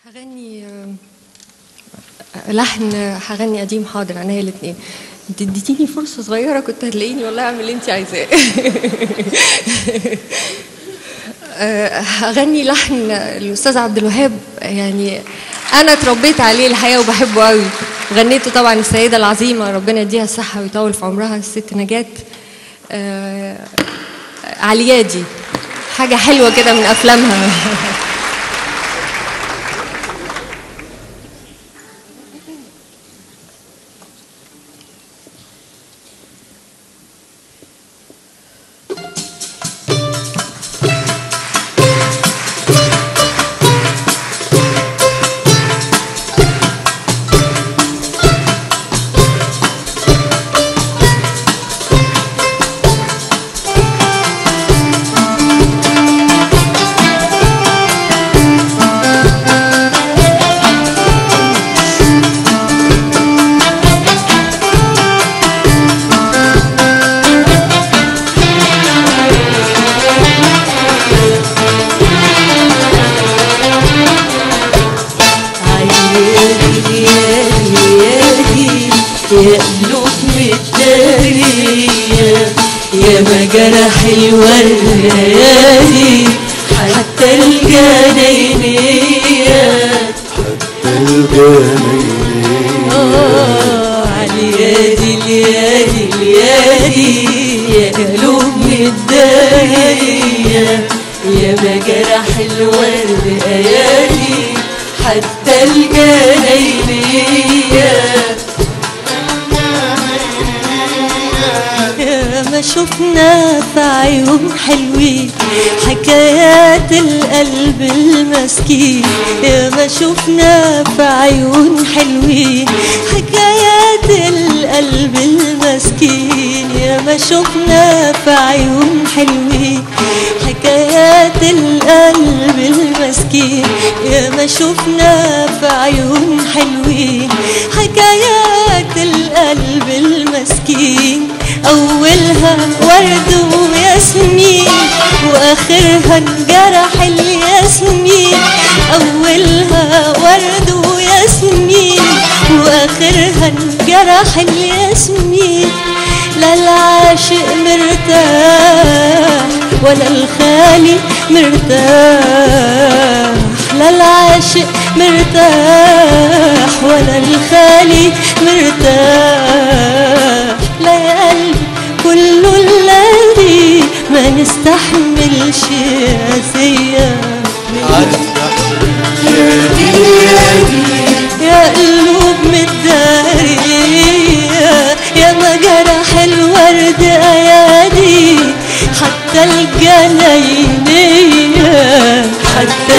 هغني آه، لحن هغني قديم حاضر عينيا الاثنين انت اديتيني فرصه صغيره كنت هتلاقيني والله اعمل اللي انت عايزاه آه، هغني لحن الاستاذ عبد الوهاب يعني انا اتربيت عليه الحقيقه وبحبه قوي غنيته طبعا السيده العظيمه ربنا يديها الصحه ويطول في عمرها الست نجاة آه، عليادي حاجه حلوه كده من افلامها عيالي يا قلوب متدارية يا ما جرح الوريادي حتى الجنينية آه عاليادي اليادي اليادي يا قلوب متدارية يا ما جرح الورد ايادي حتى الجنينية يا ما شفنا في عيون حلوين حكايات القلب المسكين يا ما شفنا في عيون حلوين حكايات القلب المسكين يا ما شفنا في عيون حلوين حكايات القلب المسكين يا ما شفنا في عيون حلوين حكايات القلب المسكين أولها ورد وياسمين وآخرها انجرح الياسمين أولها ورد وياسمين وآخرها انجرح الياسمين لا العاشق مرتاح ولا الخالي مرتاح لا العاشق مرتاح ولا الخالي مرتاح لا يا قلبي كله الذي ما نستحملش قاسية يا قلوب متدارية يا ما جرح الورد ايادي حتى الجنينية حتى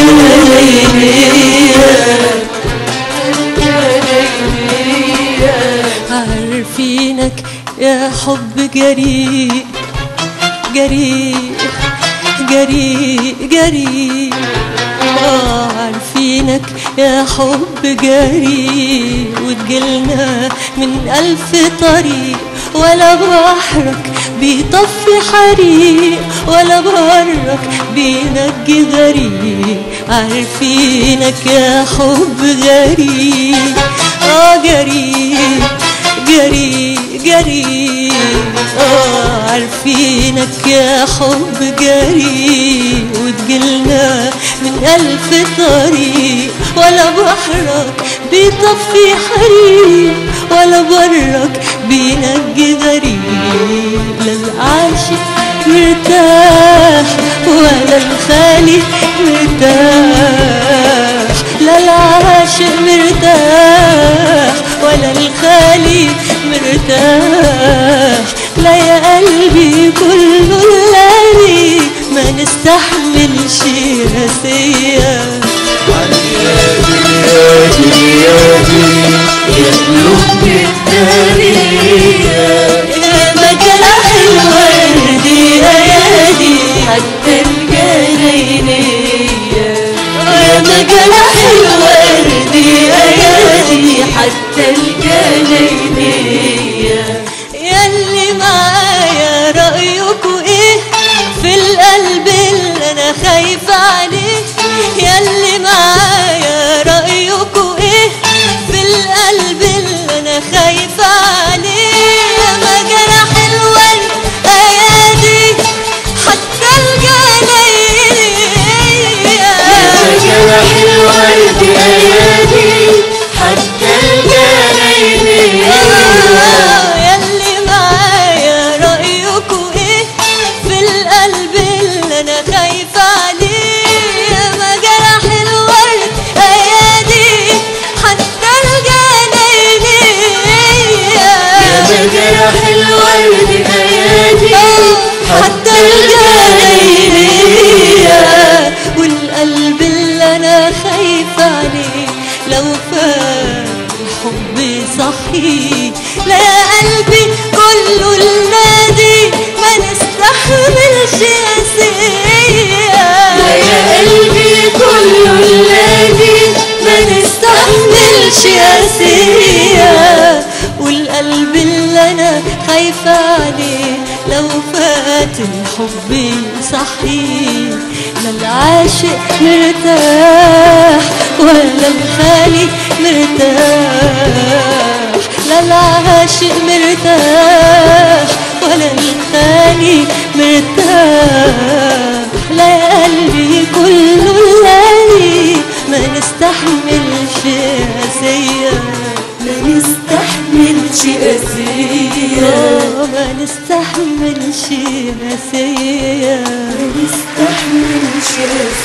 الجنينية عارفينك يا حب جريء جريء جريء جريء آه عارفينك يا حب جريء وتجيلنا من ألف طريق ولا بحرك بيطفي حريق ولا برك بينجي غريق عارفينك يا حب غريب اه جريء جريء جريء اه عارفينك يا حب جريء وتجيلنا من ألف طريق ولا بحرك بيطفي حريق ولا برك بينجي غريب لا العاشق مرتاح ولا الخالي مرتاح لا العاشق مرتاح ولا الخالي مرتاح لا يا قلبي كله الذي ما نستحملش قاسية يا ما جرح الورد ايادي حتى الجنينية يا ما جرح الورد ايادي حتى الجنينية ياللي معايا رأيكوا ايه خايفة عليه ياللي معايا خايفة عليه لو فات الحب صحي لا يا قلبي كله النادي ما نستحملش قاسية لا يا قلبي كله الذي ما نستحملش قاسية والقلب اللي انا خايفة عليه لو فات الحب صحي لا العاشق مرتاح ولا الخالي مرتاح لا العاشق مرتاح ولا الخالي مرتاح لا يا قلبي كله الليل ما نستحملش قاسية ما نستحملش قاسية آه، ما نستحملش قاسية ما نستحملش قاسية